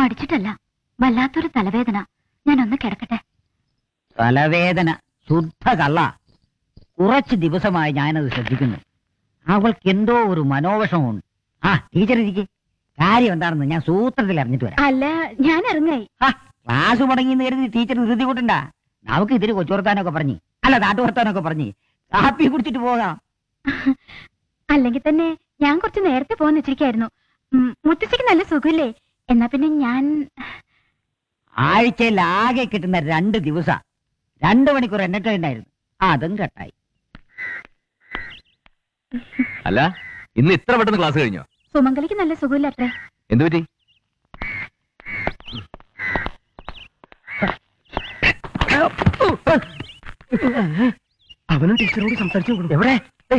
മടിച്ചിട്ടല്ല വല്ലാത്തൊരു തലവേദന ഞാനൊന്ന് കിടക്കട്ടെ തലവേദന ശുദ്ധ കള്ള കുറച്ച് ദിവസമായി ഞാനത് ശ്രദ്ധിക്കുന്നു അവൾക്ക് എന്തോ ഒരു മനോവിഷമുണ്ട് ആ ടീച്ചർ ഇരിക്കെ കാര്യം എന്താണെന്ന് ഞാൻ സൂത്രത്തിൽ അറിഞ്ഞിട്ട് വരാം അല്ല ഞാൻ ഇറങ്ങായി ആ, ക്ലാസ് മുടങ്ങിന്ന് കരുതി ടീച്ചർ ധൃതി കൂട്ടണ്ട നമുക്ക് ഇതിന് കൊച്ചുവർത്താനൊക്കെ പറഞ്ഞ് അല്ല നാട്ടുവർത്താനൊക്കെ പറഞ്ഞ് കാപ്പി കുടിച്ചിട്ട് പോകാം അല്ലെങ്കിൽ തന്നെ ഞാൻ കുറച്ച് നേരത്തെ പോകാൻ വെച്ചിരിക്കായിരുന്നു ഉം, മുത്തശ്ശിക്ക് നല്ല സുഖമില്ലേ എന്നാ പിന്നെ ഞാൻ ആഴ്ചയിൽ ആകെ കിട്ടുന്ന രണ്ട് ദിവസ രണ്ട് മണിക്കൂർ എന്നിട്ട് ഉണ്ടായിരുന്നു അതും കട്ടായി അല്ല ഇന്ന് ഇത്ര പെട്ടെന്ന് ക്ലാസ് കഴിഞ്ഞോ സുമംഗലിക്ക് നല്ല സുഖമില്ല അത്രേ എന്തു പറ്റി അവനും ടീച്ചറോട് സംസാരിച്ചു കൊടുക്കും എവിടെ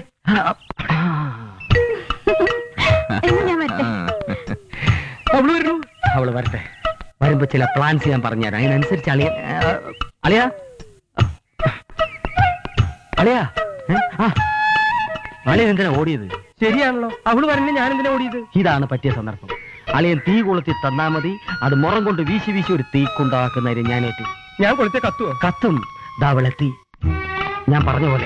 എന്ന് ഞാൻ വരട്ടെ അവള് വരുന്നു അവള് വരട്ടെ വരുമ്പോ ചില പ്ലാൻസ് ഞാൻ പറഞ്ഞുതരാം അതിനനുസരിച്ച് അളിയ അളിയ അളിയാ ഏ? ആ അളിയൻ എന്തിനാ ഓടിയത് ശരിയാണല്ലോ അവള് പറഞ്ഞ ഞാൻ എന്തിനാ ഓടിയത് ഇതാണ് പറ്റിയ സന്ദർഭം അളിയൻ തീ കൊളുത്തി തന്നാ മതി അത് മുറം കൊണ്ട് വീശി വീശി ഒരു തീക്കുണ്ടാക്കുന്നതിന് ഞാനേറ്റ് ഞാൻ കൊളുത്തിയ കത്തുവോ കത്തും ദാവളെത്തി ഞാൻ പറഞ്ഞ പോലെ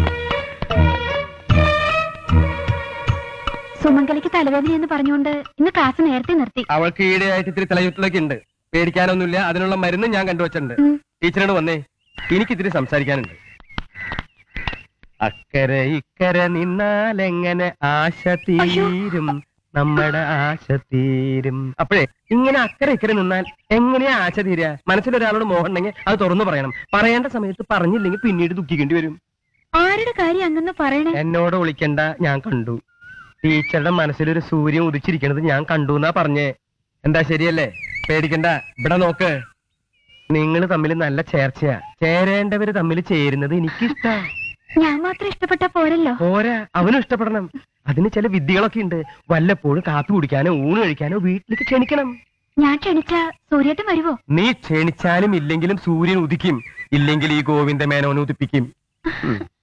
സുമംഗലിക്ക് തലവേദന എന്ന് പറഞ്ഞുകൊണ്ട് ഇന്ന് ക്ലാസ് നേരത്തെ നിർത്തി അവൾക്ക് ഈടെയായിട്ട് ഇത്തിരി തലയുത്തലൊക്കെ ഉണ്ട് പേടിക്കാനൊന്നുമില്ല അതിനുള്ള മരുന്ന് ഞാൻ കണ്ടുവച്ചിട്ടുണ്ട് ഉം. ടീച്ചറിനോട് വന്നേ എനിക്ക് ഇത്തിരി സംസാരിക്കാനുണ്ട് അക്കരെ ഇക്കരെ നിന്നാൽ എങ്ങനെ ആശ തീരും നമ്മുടെ ആശ തീരും അപ്പോഴേ ഇങ്ങനെ അക്കരെ ഇക്കരെ നിന്നാൽ എങ്ങനെയാ ആശ തീരുക മനസ്സിലൊരാളോട് മോഹം ഉണ്ടെങ്കിൽ അത് തുറന്നു പറയണം പറയേണ്ട സമയത്ത് പറഞ്ഞില്ലെങ്കിൽ പിന്നീട് ദുഃഖിക്കേണ്ടി വരും ആരുടെ കാര്യം അങ്ങന്ന് പറയണേ എന്നോട് വിളിക്കണ്ട ഞാൻ കണ്ടു ടീച്ചറുടെ മനസ്സിലൊരു സൂര്യൻ ഉദിച്ചിരിക്കണത് ഞാൻ കണ്ടു എന്നാ പറഞ്ഞേ എന്താ ശരിയല്ലേ പേടിക്കണ്ട ഇവിടെ നോക്ക് നിങ്ങൾ തമ്മിൽ നല്ല ചേർച്ചയാ ചേരേണ്ടവര് തമ്മിൽ ചേരുന്നത് എനിക്കിഷ്ടാ ഞാൻ മാത്രം ഇഷ്ടപ്പെട്ട പോരല്ലോ പോരാ അവനും ഇഷ്ടപ്പെടണം അതിന് ചില വിദ്യകളൊക്കെ ഉണ്ട് വല്ലപ്പോഴും കാപ്പി കുടിക്കാനോ ഊണ് കഴിക്കാനോ വീട്ടിലേക്ക് ക്ഷണിക്കണം ഞാൻ ക്ഷണിച്ച സൂര്യേട്ടൻ വരുവോ നീ ക്ഷണിച്ചാലും ഇല്ലെങ്കിലും സൂര്യൻ ഉദിക്കും ഇല്ലെങ്കിൽ ഈ ഗോവിന്ദ മേനോനെ ഉദിപ്പിക്കും ഉം.